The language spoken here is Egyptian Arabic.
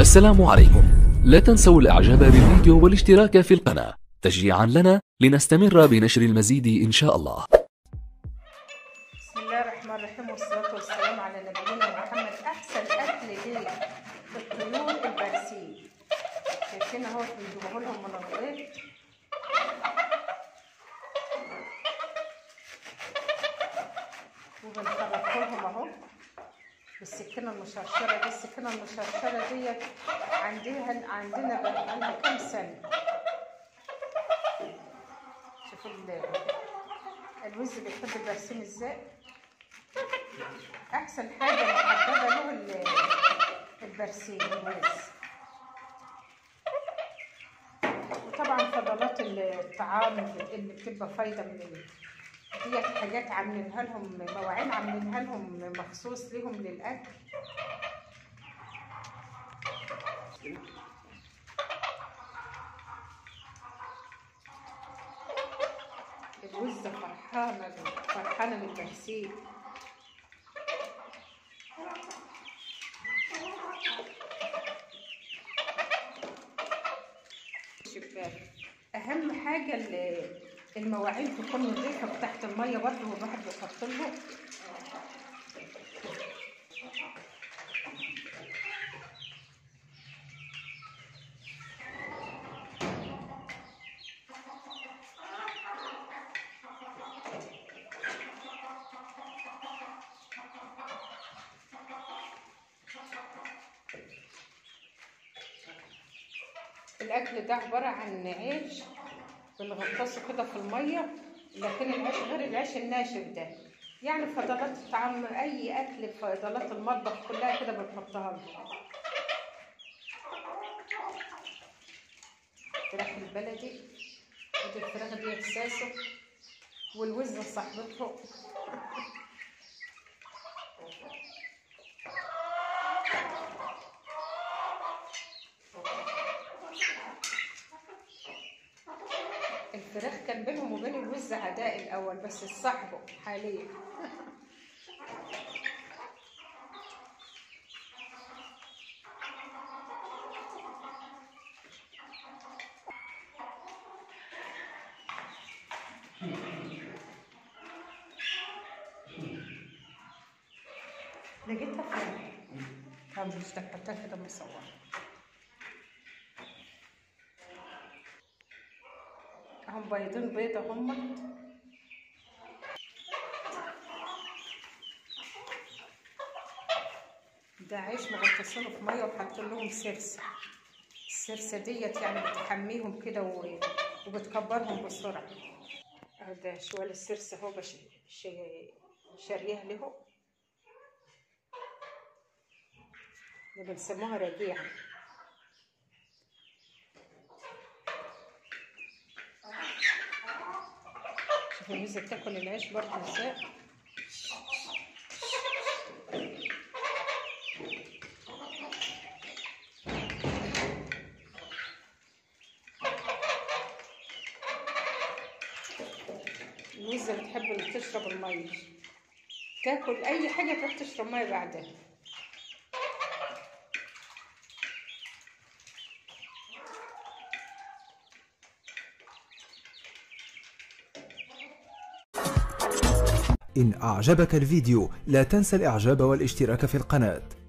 السلام عليكم لا تنسوا الاعجاب بالفيديو والاشتراك في القناة تشجيعا لنا لنستمر بنشر المزيد ان شاء الله بسم الله الرحمن الرحيم والصلاة والسلام على نبينا محمد أحسن أكل ليه الطيور البرسيم شايفين أهو بنجيبه لهم من الغيط وبنخرطه لهم أهو بالسكينة المشرشرة دي السكينة المشرشرة ديت عندها عندنا بقالها كام سنة شوفوا ال- الوز بيحب البرسيم ازاي احسن حاجه محببه له ال- البرسيم الوز وطبعا فضلات الطعام اللي بتبقى فايده من ال- ديت حاجات عاملينها لهم مواعين عاملينها لهم مخصوص ليهم للاكل الوز فرحانه فرحانه بالبرسيم شباك اهم حاجه ال- المواعين تكون نظيفه تحت الميه برضه والواحد بيحط لها الاكل ده عباره عن عيش بنغطسه كده في الميه لكن العيش غير العيش الناشف ده يعني فضلات الطعام اي اكل فضلات المطبخ كلها كده بنحطها له الفراخ البلدي ودي الفراخ دي اساسه والوز صاحبته الفراخ كان بينهم وبين الوز عداء الاول بس اتصاحبوا حاليا لقيتها فين؟ كان مستقبلتها كده مصورة هم بيضين بيضة هم ده عيش مغطسينه في مية وحاطين لهم سرسة السرسة ديت يعني بتحميهم كده و- وبتكبرهم بسرعة أهو ده شوال السرسة اهو بش ش- شارياه له ده بنسموها رجيعة شوف الميزة بتاكل العيش برضه ازاي الميزة بتحب اللي تشرب المية تاكل أي حاجة تروح تشرب مية بعدها إن أعجبك الفيديو لا تنسى الإعجاب والاشتراك في القناة